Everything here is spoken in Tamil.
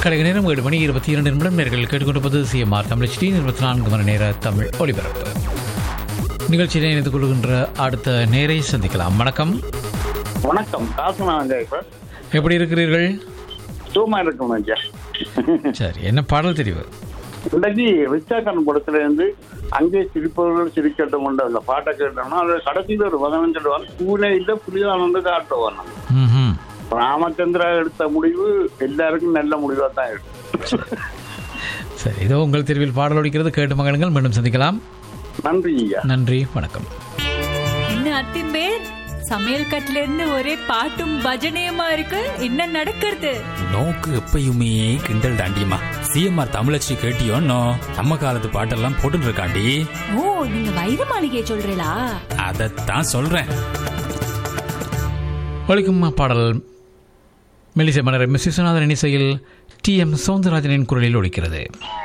கடைக நேரம் ஏழு மணி இருபத்தி இரண்டு நிமிடம் நேர்கள் கேட்டுக்கொண்டிருப்பது சிஎம்ஆர் தமிழ் டி இருபத்தி நான்கு மணி நேர தமிழ் ஒளிபரப்பு நிகழ்ச்சியில் இணைந்து கொள்கின்ற அடுத்த நேரை சந்திக்கலாம் வணக்கம் வணக்கம் காசுனாங்க இப்ப எப்படி இருக்கிறீர்கள் சும்மா இருக்கணும் ஐயா சரி என்ன பாடல் தெரிவு இன்றைக்கு ரிச்சாக்கன் படத்துல இருந்து அங்கே சிரிப்பவர்கள் சிரிக்கட்டும் கொண்ட அந்த பாட்டை கேட்டோம்னா அது கடைசியில் ஒரு வதனம் சொல்லுவாங்க பூனை இல்லை புலிதான் வந்து காட்டுவான் ம்ஹும். ராமச்சந்திரா எடுத்த முடிவு எல்லாருக்கும் நல்ல முடிவா தான் இருக்கு சரி இதோ உங்கள் தெரிவில் பாடல் ஒழிக்கிறது கேட்டு மகன்கள் மீண்டும் சந்திக்கலாம் நன்றி ஐயா நன்றி வணக்கம் என்ன அத்திம்பேர் சமையல் கட்டுல இருந்து ஒரே பாட்டும் பஜனையுமா இருக்கு என்ன நடக்கிறது நோக்கு எப்பயுமே கிண்டல் தாண்டியம்மா சிஎம்ஆர் தமிழச்சி கேட்டியோன்னோ நம்ம காலத்து பாட்டெல்லாம் போட்டுட்டு இருக்காண்டி ஓ நீங்க வைர மாளிகையை சொல்றீங்களா அதைத்தான் சொல்றேன் ஒழிக்கும் பாடல் மெலிசை மலர் மிஸ் விஸ்வநாதன் இசையில் டி எம் சவுந்தரராஜனின் குரலில் ஒழிக்கிறது